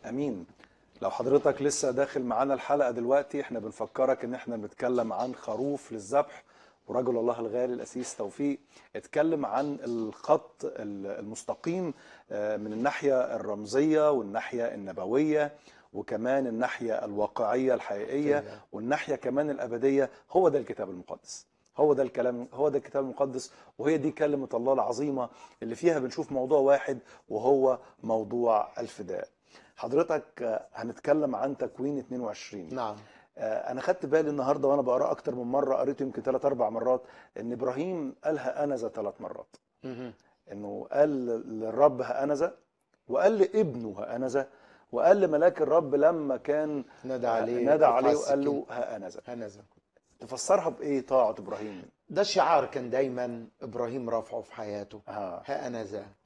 امين لو حضرتك لسه داخل معانا الحلقه دلوقتي احنا بنفكرك ان احنا بنتكلم عن خروف للذبح ورجل الله الغالي الاسيس توفيق اتكلم عن الخط المستقيم آه، من الناحيه الرمزيه والناحيه النبويه وكمان الناحيه الواقعيه الحقيقيه حقيقية. والناحيه كمان الابديه هو ده الكتاب المقدس هو ده الكلام هو ده الكتاب المقدس وهي دي كلمه الله العظيمه اللي فيها بنشوف موضوع واحد وهو موضوع الفداء حضرتك آه، هنتكلم عن تكوين 22 نعم آه، انا خدت بالي النهارده وانا بقرا اكتر من مره قريته يمكن ثلاث اربع مرات ان ابراهيم قالها انذا ثلاث مرات مهم. انه قال للرب هانذا وقال لابنه هانذا وقال لملاك الرب لما كان نادى عليه نادى رفع عليه وقال له السكين. هانذا هنذا تفسرها بايه طاعه ابراهيم ده شعار كان دايما ابراهيم رافعه في حياته ها ها انا ذا